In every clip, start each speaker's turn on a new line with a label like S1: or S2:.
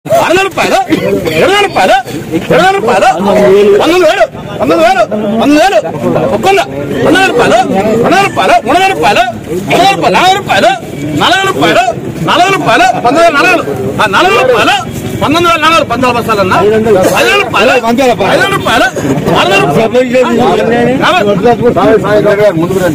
S1: ఆరు వేల రూపాయలు ఏడు వేల రూపాయలు ఏడు వేల రూపాయలు పంతొమ్మిది వేలు పంతొమ్మిది వేలు పంతొమ్మిది వేలు ఒక్కొంద రెండు వేల రూపాయలు రెండు వేల రూపాయలు మూడు వేల రూపాయలు మూడు వేల రూపాయలు నాలుగు రూపాయలు నాలుగు రూపాయలు నాలుగు రూపాయలు పంతొమ్మిది వేల నాలుగు ఆ నాలుగు రూపాయలు పంతొమ్మిది వేల నాలుగు పంతొమ్మిది బస్సాలు అన్న ఐదు వేల రూపాయలు ఐదు వేల రూపాయలు ఆరు వేల రూపాయలు యాభై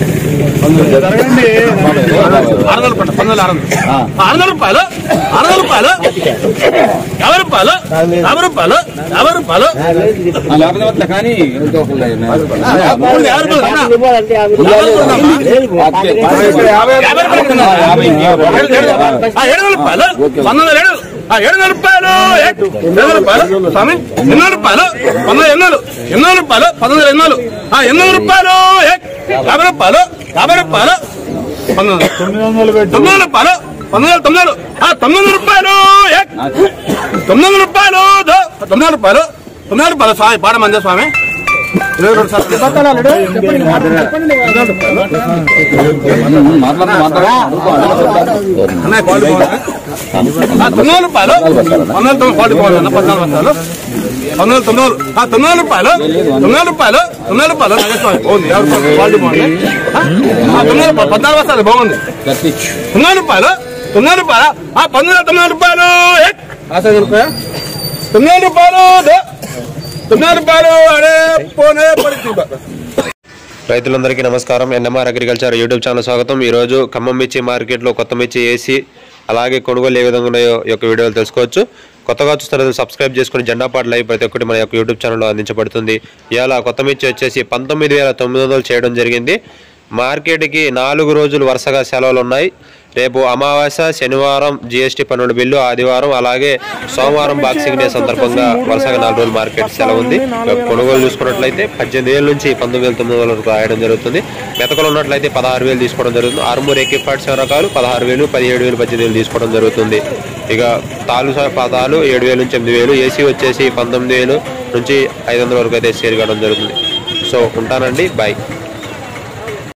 S1: ఆరు వందల రూపాయలు పంతొమ్మిది ఆరు వందలు ఆరు వందల రూపాయలు ఆరు వందల రూపాయలు యాభై రూపాయలు యాభై రూపాయలు యాభై రూపాయలు
S2: లేకపోతే కానీ
S1: మూడు యాభై రూపాయలు అన్నా. యాభై రూపాయలు కింద. ఏడు- ఏడు- ఆ, ఏడు వందల రూపాయలు పంతొమ్మిది వందల ఏడు ఆ, ఏడు వందల రూపాయలు ఏ, ఏడు వందల రూపాయలు స్వామి ఎనిమిది వందల రూపాయలు పంతొమ్మిది ఎన్నోలు ఎనిమిది వందల రూపాయలు పంతొమ్మిది ఎన్నోలు ఆ, ఎనిమిది వందల రూపాయలు ఏ, యాభై రూపాయలు యాభై రూపాయలు పంతొమ్మిది తొమ్మిది వందల రూపాయలు పంతొమ్మిది వందల తొమ్మిది వందలు. ఆ, తొమ్మిది వందల రూపాయలు ఏ, తొమ్మిది వందల రూపాయలు దో, తొమ్మిది వందల రూపాయలు తొమ్మిది వందల రూపాయలు స్వామి పాడ మంది స్వామి ఇరవై రెండు సార్లు అన్నయ్య క్వాలిటీ బాగుంది ఆ, తొమ్మిది వందల రూపాయలు పంతొమ్మిది వందల తొమ్మిది క్వాలిటీ బాగుంది అన్న పద్నాలుగు బస్తాలు పంతొమ్మిది వందల తొమ్మిది వందలు ఆ, తొమ్మిది వందల రూపాయలు తొమ్మిది వందల రూపాయలు తొమ్మిది వందల రూపాయలు నాగేశ్వరం బాగుంది యాభై రూపాయలు క్వాలిటీ బాగుంది ఆ, ఆ, తొమ్మిది వందల రూపాయలు పద్నాలుగు బస్తాలు బాగుంది తొమ్మిది వందల రూపాయలు తొమ్మిది వందల రూపాయలు ఆ, పంతొమ్మిది వందల తొమ్మిది వందల రూపాయలు ఏ, ఆశ రూపాయ తొమ్మిది వందల రూపాయలు దో, తొమ్మిది వందల రూపాయలు అడే పోనే పడుతుంది
S3: రైతులందరికీ నమస్కారం ఎన్ఎంఆర్ అగ్రికల్చర్ యూట్యూబ్ ఛానల్ స్వాగతం ఈ రోజు ఖమ్మం మిర్చి మార్కెట్లో కొత్త మిర్చి వేసి అలాగే కొనుగోలు ఏ విధంగా ఉన్నాయో ఈ యొక్క వీడియోలు తెలుసుకోవచ్చు కొత్తగా చూస్తున్నది సబ్స్క్రైబ్ చేసుకుని జెండా పాటలు అయి ప్రతి ఒక్కటి మన యొక్క యూట్యూబ్ ఛానల్లో అందించబడుతుంది ఇవాళ కొత్త మిర్చి వచ్చేసి పంతొమ్మిది వేల తొమ్మిది వందలు చేయడం జరిగింది మార్కెట్కి నాలుగు రోజులు వరుసగా సెలవులు ఉన్నాయి రేపు అమావాస్య శనివారం జీఎస్టీ పన్నుల బిల్లు ఆదివారం అలాగే సోమవారం బాక్సింగ్ డే సందర్భంగా వరుసగా నాలుగు రోజులు మార్కెట్ సెలవు ఉంది కొనుగోలు చూసుకున్నట్లయితే పద్దెనిమిది వేల నుంచి పంతొమ్మిది వేల తొమ్మిది వందల వరకు రాయడం జరుగుతుంది మెతకలు ఉన్నట్లయితే పదహారు వేలు తీసుకోవడం జరుగుతుంది ఆర్మూర్ ఎక్విప్మెంట్స్ రకాలు పదహారు వేలు పదిహేడు వేలు పద్దెనిమిది వేలు తీసుకోవడం జరుగుతుంది ఇక తాలు స- పదాలు ఏడు వేలు నుంచి ఎనిమిది వేలు ఏసీ వచ్చేసి పంతొమ్మిది వేలు నుంచి ఐదు వందల వరకు అయితే సేల్ కావడం జరుగుతుంది సో ఉంటానండి బాయ్